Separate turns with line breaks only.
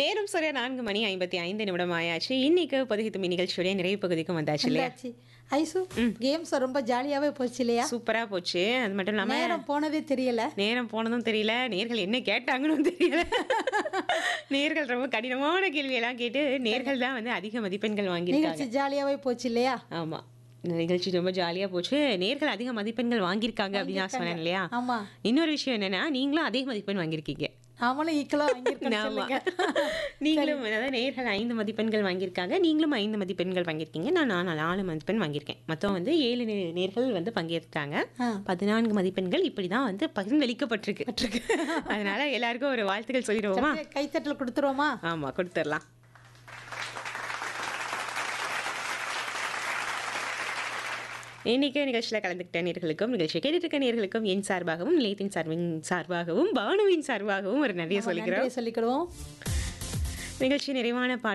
நேரம் சரியா நான்கு மணி ஐம்பத்தி ஐந்து நிமிடம் ஆயாச்சு இன்னைக்கு பொதுகித்துமி நிகழ்ச்சியுடைய நிறைவு பகுதிக்கும் வந்தாச்சு இல்லையா
வந்தாச்சு ஐசு கேம்ஸ் ரொம்ப ஜாலியாவே போச்சு இல்லையா
சூப்பரா போச்சு அது மட்டும் இல்லாம
நேரம் போனதே தெரியல
நேரம் போனதும் தெரியல நேர்கள் என்ன கேட்டாங்கன்னு தெரியல நேர்கள் ரொம்ப கடினமான கேள்வியெல்லாம் கேட்டு நேர்கள் தான் வந்து அதிக மதிப்பெண்கள் வாங்கியிருக்காங்க
நிகழ்ச்சி ஜாலியாவே போச்சு இல்லையா
ஆமா இந்த நிகழ்ச்சி ரொம்ப ஜாலியா போச்சு நேர்கள் அதிக மதிப்பெண்கள் வாங்கியிருக்காங்க அப்படின்னு நான் சொன்னேன் இல்லையா
ஆமா
இன்னொரு விஷயம் என்னன்னா நீங்களும் அதிக மதிப்பெண் வாங்கியிருக்கீங்க
அவனும் ஈக்குவலா வாங்கியிருக்கேன்
ஆமா.
சொல்லுங்க
நீங்களும் அதாவது நேர்கள் ஐந்து மதிப்பெண்கள் வாங்கியிருக்காங்க நீங்களும் ஐந்து மதிப்பெண்கள் வாங்கியிருக்கீங்க நான் நான் நாலு மதிப்பெண் வாங்கியிருக்கேன் மொத்தம் வந்து ஏழு நே- நேர்கள் வந்து பங்கேற்றாங்க
ஆ.
பதினான்கு மதிப்பெண்கள் இப்படிதான் வந்து பகிர்ந்தளிக்கப்பட்டிருக்கு அதனால எல்லாருக்கும் ஒரு வாழ்த்துக்கள் சொல்லிடுவோமா
அப்படியே கைத்தட்டல் கொடுத்துருவோமா
ஆமா கொடுத்துடலாம் இன்னைக்கு நிகழ்ச்சியில் கலந்துக்கிட்ட நேர்களுக்கும் நிகழ்ச்சியை கேட்டுட்டு இருக்க நேர்களுக்கும் என் சார்பாகவும் நிலையத்தின் சார்பின் சார்பாகவும் பானுவின் சார்பாகவும் ஒரு நன்றியை சொல்லிக்கிறோம்
நன்றியை சொல்லிக்கிடுவோம்
நிகழ்ச்சி நிறைவான